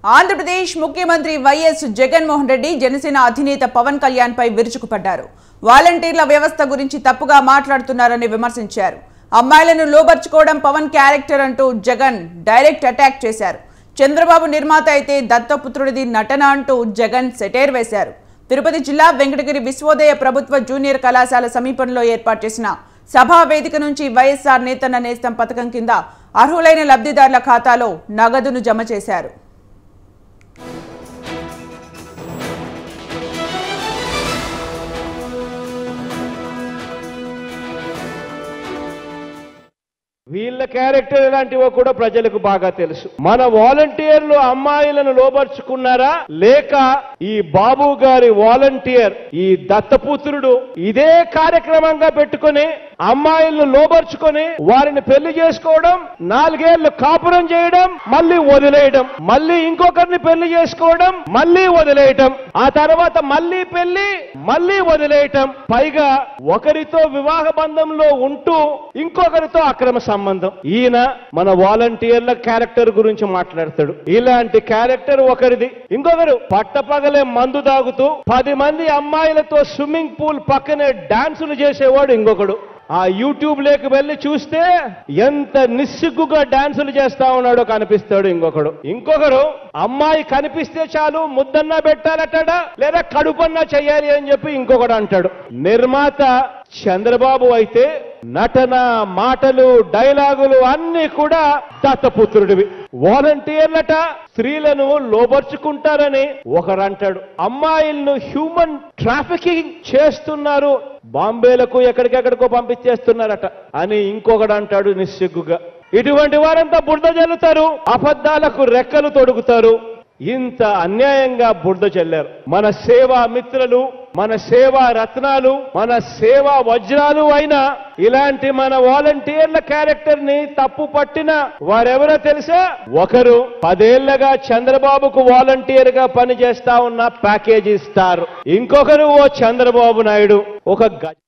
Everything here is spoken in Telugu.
ఆంధ్రప్రదేశ్ ముఖ్యమంత్రి వైఎస్ జగన్మోహన్ రెడ్డి జనసేన అధినేత పవన్ కళ్యాణ్ పై విరుచుకుపడ్డారు వాలంటీర్ల వ్యవస్థ గురించి తప్పుగా మాట్లాడుతున్నారని విమర్శించారు అమ్మాయిలను లోబర్చుకోవడం పవన్ క్యారెక్టర్ అంటూ జగన్ డైరెక్ట్ అటాక్ చేశారు చంద్రబాబు నిర్మాత అయితే దత్తపుత్రుడిది నటన అంటూ జగన్ సెటైర్ వేశారు తిరుపతి జిల్లా వెంకటగిరి విశ్వోదయ ప్రభుత్వ జూనియర్ కళాశాల సమీపంలో ఏర్పాటు చేసిన సభా వేదిక నుంచి వైఎస్ఆర్ నేతన్న నేస్తం పథకం కింద అర్హులైన లబ్ధిదారుల ఖాతాలో నగదును జమ చేశారు వీళ్ళ క్యారెక్టర్ ఎలాంటివో కూడా ప్రజలకు బాగా తెలుసు మన వాలంటీర్లు అమ్మాయిలను లోబర్చుకున్నారా లేక ఈ బాబు గారి వాలంటీర్ ఈ దత్తపుత్రుడు ఇదే కార్యక్రమంగా పెట్టుకొని అమ్మాయిలను లోబర్చుకొని వారిని పెళ్లి చేసుకోవడం నాలుగేళ్లు కాపురం చేయడం మళ్ళీ వదిలేయడం మళ్ళీ ఇంకొకరిని పెళ్లి చేసుకోవడం మళ్ళీ వదిలేయటం ఆ తర్వాత మళ్ళీ పెళ్లి మళ్ళీ వదిలేయటం పైగా ఒకరితో వివాహ బంధంలో ఉంటూ ఇంకొకరితో అక్రమ సంబంధం ఈయన మన వాలంటీర్ల క్యారెక్టర్ గురించి మాట్లాడతాడు ఇలాంటి క్యారెక్టర్ ఒకరిది ఇంకొకరు పట్టపగలే మందు తాగుతూ పది మంది అమ్మాయిలతో స్విమ్మింగ్ పూల్ పక్కనే డాన్సులు చేసేవాడు ఇంకొకడు ఆ యూట్యూబ్ లేకి వెళ్ళి చూస్తే ఎంత నిస్సిగ్గుగా డాన్సులు చేస్తా ఉన్నాడో కనిపిస్తాడు ఇంకొకడు ఇంకొకరు అమ్మాయి కనిపిస్తే చాలు ముద్దన్నా పెట్టాలటాడా లేదా కడుపన్నా చెయ్యాలి అని చెప్పి ఇంకొకడు అంటాడు నిర్మాత చంద్రబాబు అయితే నటన మాటలు డైలాగులు అన్ని కూడా దత్తపుత్రుడివి వాలంటీర్లట స్త్రీలను లోబర్చుకుంటారని ఒకరంటాడు అమ్మాయిలను హ్యూమన్ ట్రాఫికింగ్ చేస్తున్నారు బాంబేలకు ఎక్కడికెక్కడికో పంపించేస్తున్నారట అని ఇంకొకడు అంటాడు నిస్సిగ్గుగా ఇటువంటి వారంతా బురద జల్లుతారు అబద్ధాలకు రెక్కలు తొడుగుతారు ఇంత అన్యాయంగా బురద చెల్లారు మన సేవా మిత్రులు మన సేవా రత్నాలు మన సేవా వజ్రాలు అయిన ఇలాంటి మన వాలంటీర్ల క్యారెక్టర్ ని తప్పు పట్టిన వారెవరో తెలుసా ఒకరు పదేళ్లగా చంద్రబాబుకు వాలంటీర్ గా పనిచేస్తా ఉన్న ప్యాకేజీ స్టార్ ఇంకొకరు ఓ చంద్రబాబు నాయుడు ఒక గజ